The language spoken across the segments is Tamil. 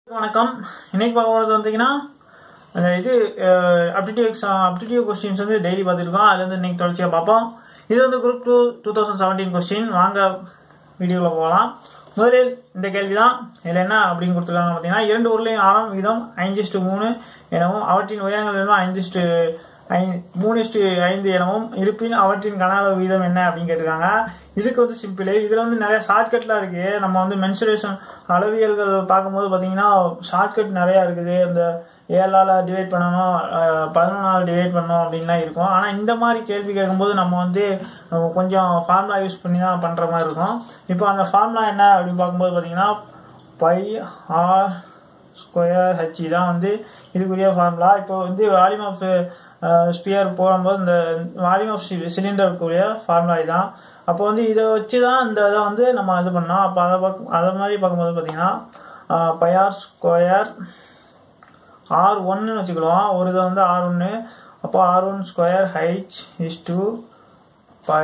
வணக்கம் இன்னைக்கு பார்க்க போகிறது வந்தீங்கன்னா அந்த இது அப்டிடியூ எக்ஸாம் அப்டிடியூ கொஸ்டின்ஸ் வந்து டெய்லி பார்த்துருக்கோம் அதுல இருந்து இன்னைக்கு தொடர்ச்சியாக பார்ப்போம் இது வந்து group two two thousand seventeen question வாங்க வீடியோவில் போகலாம் முதலில் இந்த கேள்வி தான் இதில் என்ன அப்படின்னு கொடுத்துருக்காங்க பார்த்தீங்கன்னா இரண்டு ஊர்லேயும் ஆறாம் விகிதம் ஐந்து மூணு எனவும் அவற்றின் உயரங்கள் எல்லாம் ஐந்து ஐ மூணு ஐந்து எனவும் இருப்பின் அவற்றின் கன அளவு வீதம் என்ன அப்படின்னு கேட்டிருக்காங்க இதுக்கு வந்து சிம்பிள் இதில் வந்து நிறைய ஷார்ட்கட்லாம் இருக்கு நம்ம வந்து மென்சுரேஷன் அளவியல்கள் பார்க்கும்போது பார்த்தீங்கன்னா ஷார்ட்கட் நிறையா இருக்குது இந்த ஏழால் டிவைட் பண்ணணும் பதினொன்றால் டிவைட் பண்ணணும் அப்படின்லாம் இருக்கும் ஆனால் இந்த மாதிரி கேள்வி கேட்கும்போது நம்ம வந்து அஹ், கொஞ்சம் ஃபார்முலா யூஸ் பண்ணி தான் பண்ணுற மாதிரி இருக்கும் இப்போ அந்த ஃபார்முலா என்ன அப்படின்னு பார்க்கும்போது பார்த்தீங்கன்னா பை ஆர் ஸ்கொயர் ஹெச் தான் வந்து இதுக்குரிய ஃபார்முலா இப்போ வந்து வால்யூம் ஆஃப் ஸ்பியர் போடும்போது இந்த வால்யூம் ஆஃப் சிலிண்டருக்குரிய ஃபார்முலா இதுதான் அப்போ வந்து இதை வச்சு தான் இந்த இதை வந்து நம்ம இது பண்ணோம் அப்போ அதை பார்க்க அதை மாதிரி பார்க்கும்போது பார்த்தீங்கன்னா பையார் ஸ்கொயர் ஆர் ஒன்னு வச்சுக்கிடுவோம் ஒரு இதை வந்து ஆர் ஒன்று அப்போ R one square H is two pi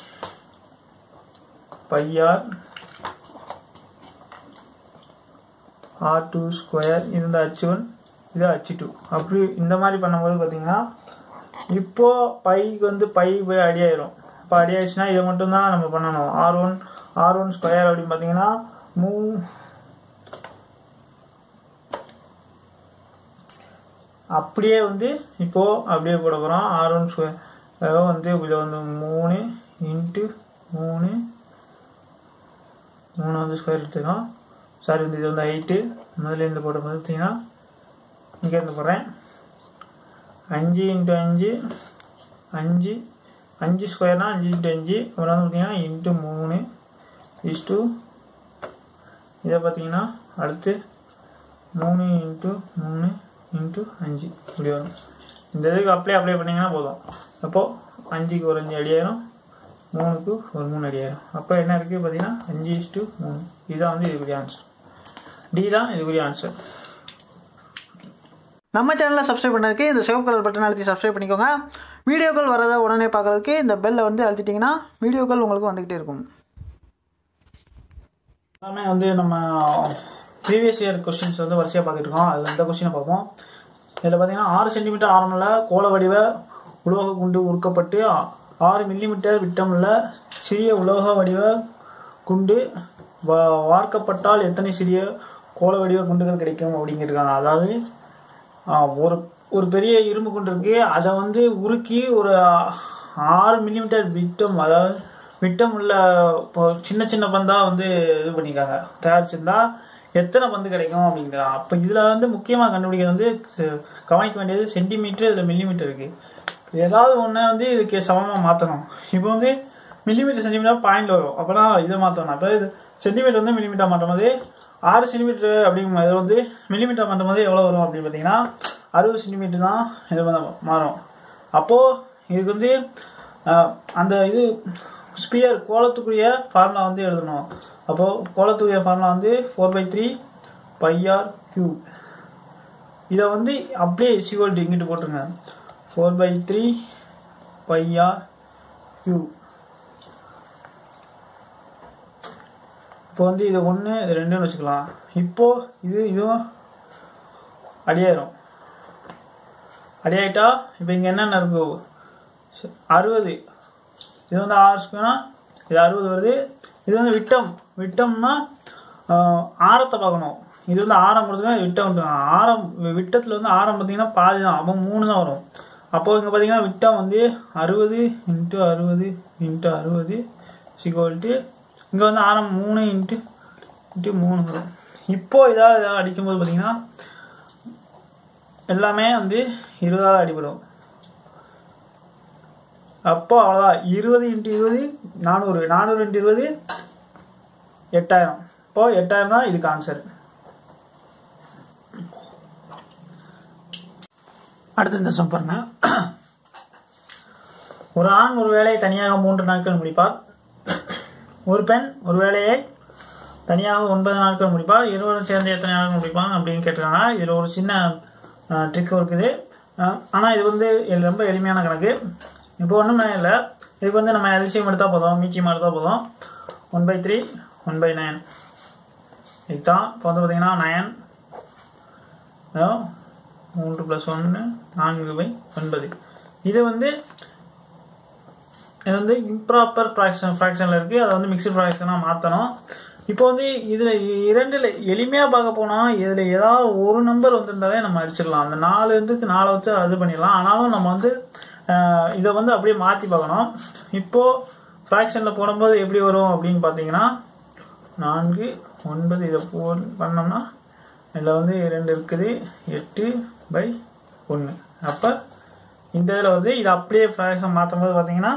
pi R R two square இந்த ஹச் ஒன் இது ஹச் டூ அப்படி இந்த மாதிரி பண்ணும்போது பார்த்தீங்கன்னா இப்போ பைக்கு வந்து பை போய் அடி ஆயிரும் இப்போ அடி ஆயிடுச்சுன்னா இதை மட்டும் தான் நம்ம பண்ணணும் R one R one square அப்படின்னு பார்த்தீங்கன்னா மூ அப்படியே வந்து இப்போ அப்படியே போட போகிறோம் ஆர் ஒன் ஸ்கொயர் வந்து இதில் வந்து மூணு இன்ட்டு மூணு மூணு வந்து ஸ்கொயர் எடுத்துக்கோம் சாரி வந்து இது வந்து ஹைட்டு முதல்ல இருந்து போட பார்த்தீங்கன்னா இங்கேருந்து போடுறேன் அஞ்சு இன்ட்டு அஞ்சு அஞ்சு அஞ்சு ஸ்கொயர்னா அஞ்சு இன்ட்டு அஞ்சு அப்புறம் வந்து பார்த்தீங்கன்னா இன்ட்டு மூணு இஸ் டூ இதை பார்த்தீங்கன்னா அடுத்து மூணு இன்ட்டு மூணு இன்ட்டு அஞ்சு இப்படி வரும் இந்த இதுக்கு அப்ளை அப்ளை பண்ணிங்கன்னா போதும் அப்போது அஞ்சுக்கு ஒரு அஞ்சு அடியாயிரும் மூணுக்கு ஒரு மூணு அடியாயிரும் அப்போ என்ன இருக்குது பார்த்தீங்கன்னா அஞ்சு இஸ்ட்டு மூணு இதுதான் வந்து இதுக்குரிய ஆன்சர் டி தான் இதுக்குரிய ஆன்சர் நம்ம சேனலை சப்ஸ்கிரைப் பண்ணதுக்கு இந்த சிவப்பு கலர் பட்டன் அழுத்தி சப்ஸ்கிரைப் பண்ணிக்கோங்க வீடியோக்கள் வரதை உடனே பார்க்குறதுக்கு இந்த பெல்லை வந்து அழுத்திட்டிங்கன்னா வீடியோக்கள் உங்களுக்கு வந்துக்கிட்டே இருக்கும் எல்லாமே வந்து நம்ம ப்ரீவியஸ் இயர் கொஸ்டின்ஸ் வந்து வரிசையாக பார்த்துட்டு இருக்கோம் அதில் இந்த கொஸ்டினை பார்ப்போம் இதில் பார்த்தீங்கன்னா ஆறு சென்டிமீட்டர் ஆரமுள்ள கோள வடிவ உலோக குண்டு உருக்கப்பட்டு ஆ- ஆறு மில்லிமீட்டர் விட்டமுள்ள சிறிய உலோக வடிவ குண்டு வா- வார்க்கப்பட்டால் எத்தனை சிறிய கோள வடிவ குண்டுகள் கிடைக்கும் அப்படிங்கிருக்காங்க அதாவது ஆ, ஒரு ஒரு பெரிய இரும்பு குண்டு இருக்கு அதை வந்து உருக்கி ஒரு ஆறு மில்லிமீட்டர் விட்டம் அதாவது விட்டம் உள்ள இப்போ சின்ன சின்ன பந்தா வந்து இது பண்ணியிருக்காங்க தயாரிச்சிருந்தா எத்தனை பந்து கிடைக்கும் அப்படிங்கிறாங்க அப்போ இதில் வந்து முக்கியமாக கண்டுபிடிக்கிறது வந்து ச- கவனிக்க வேண்டியது சென்டிமீட்டர் இதில் மில்லிமீட்டர் இருக்கு ஏதாவது ஒன்று வந்து இதுக்கு சமமாக மாற்றணும் இப்போ வந்து மில்லிமீட்டர் சென்டிமீட்டர் பாயிண்ட் வரும் அப்போனா இதை மாற்றணும் அப்போ இது சென்டிமீட்டர் வந்து மில்லிமீட்டர் மாற்றும் போது ஆறு சென்டிமீட்டர் அப்படிங்கும்போது வந்து மில்லிமீட்டர் மாற்றும் போது எவ்வளோ வரும் அப்படின்னு பார்த்தீங்கன்னா அறுபது சென்டிமீட்டர் தான் இது வந்து மாறும் அப்போது இதுக்கு வந்து அஹ், அந்த இது ஸ்பியர் கோலத்துக்குரிய ஃபார்முலா வந்து எழுதணும் அப்போது கோலத்துக்குரிய ஃபார்முலா வந்து four by three pi R cube இதை வந்து அப்படியே சிவல்டு இங்கிட்டு போட்டுருங்க four by three pi R cube இப்போ வந்து இது ஒன்று இது ரெண்டுன்னு வச்சுக்கலாம் இப்போ இது இதுவும் அடியாயிரும் அடியாயிட்டா இப்போ இங்கே என்னென்ன இருக்கு ச- அறுபது இது வந்து ஆறு ஸ்கொயர்னா இது அறுபது வருது இது வந்து விட்டம் விட்டம்னா ஆஹ், ஆரத்தை பார்க்கணும் இது வந்து ஆரம் கொடுத்துருங்க விட்டம் கொடுத்துருங்க. ஆரம் விட்டத்தில் வந்து ஆரம் பார்த்தீங்கன்னா பாதி தான் அப்போ மூணு தான் வரும் அப்போ இங்கே பார்த்தீங்கன்னா விட்டம் வந்து அறுபது இன்ட்டு அறுபது இன்ட்டு அறுபது சிக்வல்ட்டு இங்கே வந்து ஆரம் மூணு இன்ட்டு இன்ட்டு மூணு வரும் இப்போ இதாவது ஏதாவது அடிக்கும்போது பார்த்தீங்கன்னா எல்லாமே வந்து இருபதால் அடிபடும் அப்போ அவ்வளோதான் இருபது இன்ட்டு இருபது நானூறு நானூறு இன்ட்டு இருபது எட்டாயிரம் இப்போ எட்டாயிரம் தான் இதுக்கு ஆன்சர் அடுத்து இந்த சம் பாருங்க ஒரு ஆண் ஒரு வேலையை தனியாக மூன்று நாட்கள் முடிப்பார் ஒரு பெண் ஒரு வேலையை தனியாக ஒன்பது நாட்கள் முடிப்பார் இருவரும் சேர்ந்து எத்தனை நாட்கள் முடிப்பாங்க அப்படின்னு கேட்டிருக்காங்க இதில் ஒரு சின்ன ட்ரிக் இருக்குது ஆனால் இது வந்து இது ரொம்ப எளிமையான கணக்கு இப்போ ஒன்றுமே இல்லை இதுக்கு வந்து நம்ம எல்சியம் எடுத்தால் போதும் மீச்சியம் எடுத்தால் போதும் one by three one by nine இதுதான் இப்போ வந்து பார்த்தீங்கன்னா நயன் அதாவது மூன்று ப்ளஸ் ஒன்று நான்கு பை ஒன்பது இது வந்து இது வந்து இம்ப்ராப்பர் ஃப்ராக்ஷன் ஃப்ராக்ஷனில் இருக்குது அதை வந்து மிக்சட் ஃப்ராக்ஷனாக மாற்றணும் இப்போ வந்து இதில் இரண்டில் எளிமையாக பார்க்க போனால் இதில் ஏதாவது ஒரு நம்பர் வந்திருந்தாலே நம்ம அடிச்சிடலாம் அந்த நாலு இதுக்கு நாலு வச்சு அது பண்ணிடலாம் ஆனாலும் நம்ம வந்து ஆஹ், இதை வந்து அப்படியே மாற்றி பார்க்கணும் இப்போது ஃப்ராக்ஷனில் போடும்போது எப்படி வரும் அப்படின்னு பார்த்தீங்கன்னா நான்கு ஒன்பது இதை போ பண்ணோம்னா இதில் வந்து ரெண்டு இருக்குது எட்டு பை ஒன்று அப்போ இந்த இதில் வந்து இது அப்படியே ஃப்ராக்ஷன் மாற்றும் போது பார்த்தீங்கன்னா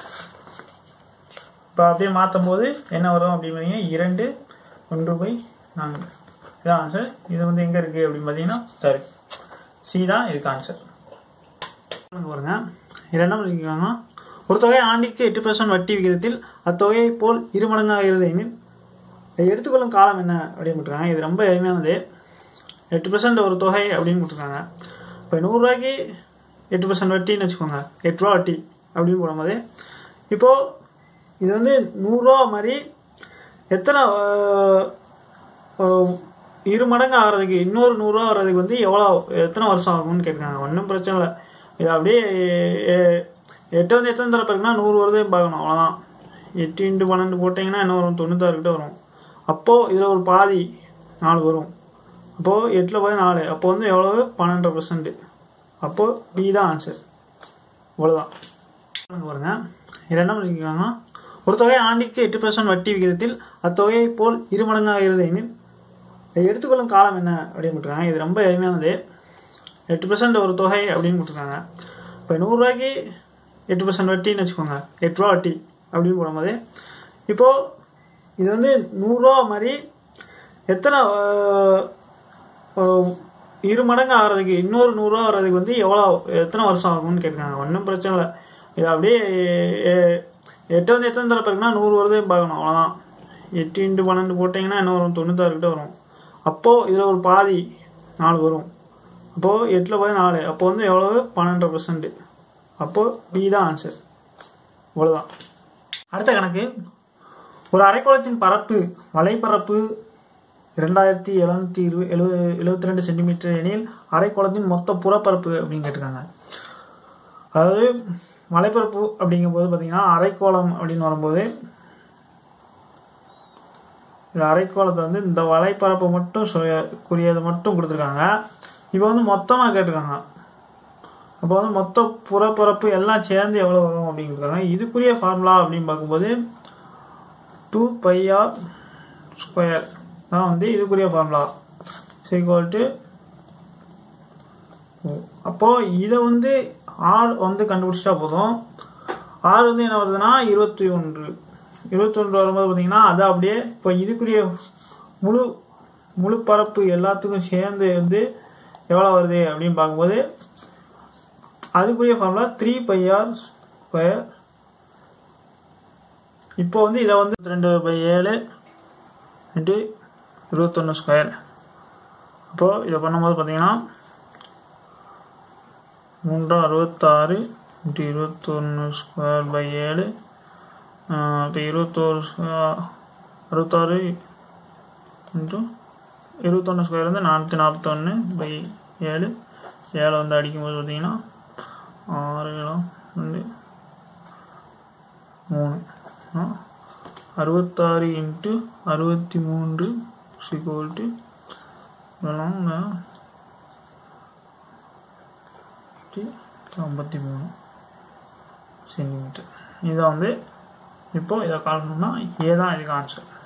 இப்போ அப்படியே மாற்றும் போது என்ன வரும் அப்படின்னு பார்த்தீங்கன்னா இரண்டு ஒன்று பை நான்கு இதான் ஆன்சர் இது வந்து எங்கே இருக்குது அப்படின்னு பார்த்தீங்கன்னா சரி சி தான் இதுக்கு ஆன்சர் பாருங்க இது என்ன பண்ணிருக்காங்க ஒரு தொகை ஆண்டிற்கு எட்டு பர்சன்ட் வட்டி விகிதத்தில் அத்தொகையை போல் இரு மடங்காகிறது எனில் இதை எடுத்துக்கொள்ளும் காலம் என்ன அப்படின்னு போட்டிருக்காங்க இது ரொம்ப எளிமையானது எட்டு பர்சன்ட் ஒரு தொகை அப்படின்னு போட்டிருக்காங்க இப்போ நூறுரூவாய்க்கு எட்டு பர்சன்ட் வட்டின்னு வச்சுக்கோங்க எட்டு ரூபா வட்டி அப்படின்னு போடும்போது இப்போது இது வந்து நூறுரூவா மாதிரி எத்தனை ஆஹ், ஆஹ், இரு மடங்கு ஆகிறதுக்கு இன்னொரு நூறுரூவா வர்றதுக்கு வந்து எவ்வளோ எத்தனை வருஷம் ஆகும்னு கேட்குறாங்க ஒன்றும் பிரச்சனை இல்லை இது அப்படியே எ- எட்டு வந்து எத்தனை தடவை இருக்குன்னா நூறு வருதே பார்க்கணும் அவ்வளோதான் எட்டு இன்ட்டு பன்னெண்டு போட்டிங்கன்னா என்ன வரும் தொண்ணூத்தாறு கிட்ட வரும் அப்போது இதில் ஒரு பாதி நாலு வரும் அப்போது எட்டில் போய் நாலு அப்போ வந்து எவ்வளவு பன்னெண்டு பர்சன்ட் அப்போது பி தான் ஆன்சர் இவ்வளோதான் பாருங்க இது என்ன பண்ணிருக்காங்க ஒரு தொகை ஆண்டிற்கு எட்டு பர்சன்ட் வட்டி விகிதத்தில் அத்தொகையை போல் இரு மடங்காகிறது எனில் இதை எடுத்துக்கொள்ளும் காலம் என்ன அப்படின்னு போட்டிருக்காங்க இது ரொம்ப எளிமையானது எட்டு பர்சன்ட் ஒரு தொகை அப்படின்னு போட்டிருக்காங்க இப்போ நூறுரூவாய்க்கு எட்டு பர்சன்ட் வட்டின்னு வச்சுக்கோங்க எட்டு ரூபா வட்டி அப்படின்னு போடும்போது இப்போது இது வந்து நூறுரூவா மாதிரி எத்தனை ஆஹ், ஆஹ், இரு மடங்கு ஆகிறதுக்கு இன்னொரு நூறுரூவா வர்றதுக்கு வந்து எவ்வளோ எத்தனை வருஷம் ஆகும்னு கேட்குறாங்க ஒன்றும் பிரச்சனை இல்லை இது அப்படியே எ- எட்டு வந்து எத்தனை தடவை இருக்குன்னா நூறு வருதே பார்க்கணும் அவ்வளோதான் எட்டு இன்ட்டு பன்னெண்டு போட்டிங்கன்னா என்ன வரும் தொண்ணூத்தாறு கிட்ட வரும் அப்போது இதில் ஒரு பாதி நாலு வரும் அப்போது எட்டில் போய் நாலு அப்போ வந்து எவ்வளவு பன்னெண்டு பர்சன்ட் அப்போது பி தான் ஆன்சர் இவ்வளோதான் அடுத்த கணக்கு ஒரு அரைக்கோளத்தின் பரப்பு வலைப்பரப்பு இரண்டாயிரத்தி எழுநூத்தி இருபது எழுபது எழுபத்தி ரெண்டு சென்டிமீட்டர் எனில் அரைக்கோளத்தின் மொத்த புறப்பரப்பு அப்படின்னு கேட்டிருக்காங்க அதாவது வலைப்பரப்பு அப்படிங்கும்போது பார்த்தீங்கன்னா அரைக்கோளம் அப்படின்னு வரும்போது இந்த அரைக்கோளத்தை வந்து இந்த வலைப்பரப்பை மட்டும் சொல்ல- குறியதை மட்டும் கொடுத்துருக்காங்க இப்போ வந்து மொத்தமாக கேட்டிருக்காங்க அப்போ வந்து மொத்த புறப்பரப்பு எல்லாம் சேர்ந்து எவ்வளோ வரும் அப்படிங்கிறாங்க இதுக்குரிய ஃபார்முலா அப்படின்னு பார்க்கும்போது டூ பைஆர் ஸ்கொயர் தான் வந்து இதுக்குரிய ஃபார்முலா சீக்வல் டு அப்போது இதை வந்து ஆர் வந்து கண்டுபிடிச்சிட்டா போதும் ஆர் வந்து என்ன வருதுன்னா இருபத்தி ஒன்று இருபத்தொன்று வரும்போது பார்த்தீங்கன்னா அது அப்படியே இப்போ இதுக்குரிய முழு முழு பரப்பு எல்லாத்துக்கும் சேர்ந்து வந்து எவ்வளோ வருது அப்படின்னு பார்க்கும்போது அதுக்குரிய ஃபார்முலா த்ரீ பைஆர் ஸ்கொயர் இப்போ வந்து இதை வந்து ரெண்டு பை ஏழு இன்ட்டு இருபத்தொன்று ஸ்கொயர் அப்போது இதை பண்ணும்போது பார்த்தீங்கன்னா மூன்றா அறுபத்தாறு இன்ட்டு இருபத்தொன்று ஸ்கொயர் பை ஏழு இப்போ இருபத்தோரு அறுபத்தாறு இன்ட்டு இருபத்தொன்று ஸ்கொயர் வந்து நானூற்றி நாற்பத்தொன்று பை ஏழு ஏழை வந்து அடிக்கும்போது பார்த்தீங்கன்னா ஆறு ஏழாம் ரெண்டு மூணு ஆ, அறுபத்தாறு இன்ட்டு அறுபத்தி மூன்று சிக்வல்ட்டு இதெல்லாம் ஐம்பத்தி மூணு சென்டிமீட்டர் இதை வந்து இப்போ இதை கால் பண்ணால் ஏ தான் இதுக்கு ஆன்சர்